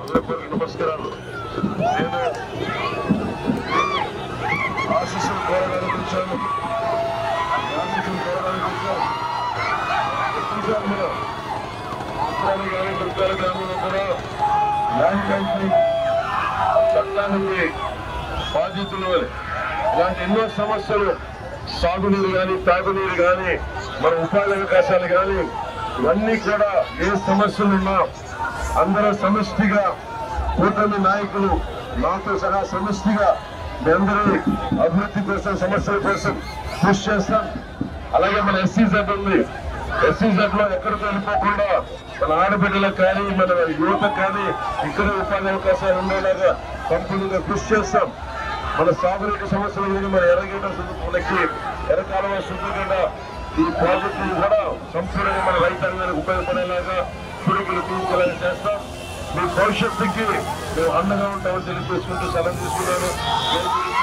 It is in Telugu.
హృదయపూర్వక నమస్కారాలు నేను ఆశీస్సులు కోరడానికి వచ్చాను ఆశీస్సులు కోరడానికి వచ్చాను చూశాను మీరు ఉత్తరాలు కానీ దుర్గాల గ్రామంలో కూడా ల్యాండ్ టైటిలింగ్ చట్టానికి బాధితులు ఇలాంటి ఎన్నో సమస్యలు సాగునీరు కానీ తాగునీరు కానీ మన ఉపాధి అవకాశాలు కానీ ఇవన్నీ కూడా ఏ సమస్యలు ఉన్నా అందరూ సమిష్టిగా కూటమి నాయకులు నాతో సహా సమిష్టిగా మీ అందరి అభివృద్ధి కోసం సమస్యల కోసం కృషి చేస్తాం అలాగే మన S C Z S C లో ఎక్కడికి వెళ్ళిపోకుండా మన ఆడబిడ్డలకు కానీ మన యువతకు కానీ ఇక్కడ ఉపాధి అవకాశాలు ఉండేలాగా కంపెనీగా కృషి చేస్తాం మన సాగునీటి సమస్యలు కానీ మన ఎర్రగడ్డ మనకి ఎర్రకాలువ శుద్ధగడ్డ ఈ ప్రాజెక్టులు కూడా సంపూర్ణంగా మన రైతాంగానికి ఉపయోగపడేలాగా పురుగులు తీర్చేలాగా చేస్తాం మీ భవిష్యత్తుకి మేము అండగా ఉంటామని తెలియజేసుకుంటూ సెలవు తీసుకున్నాను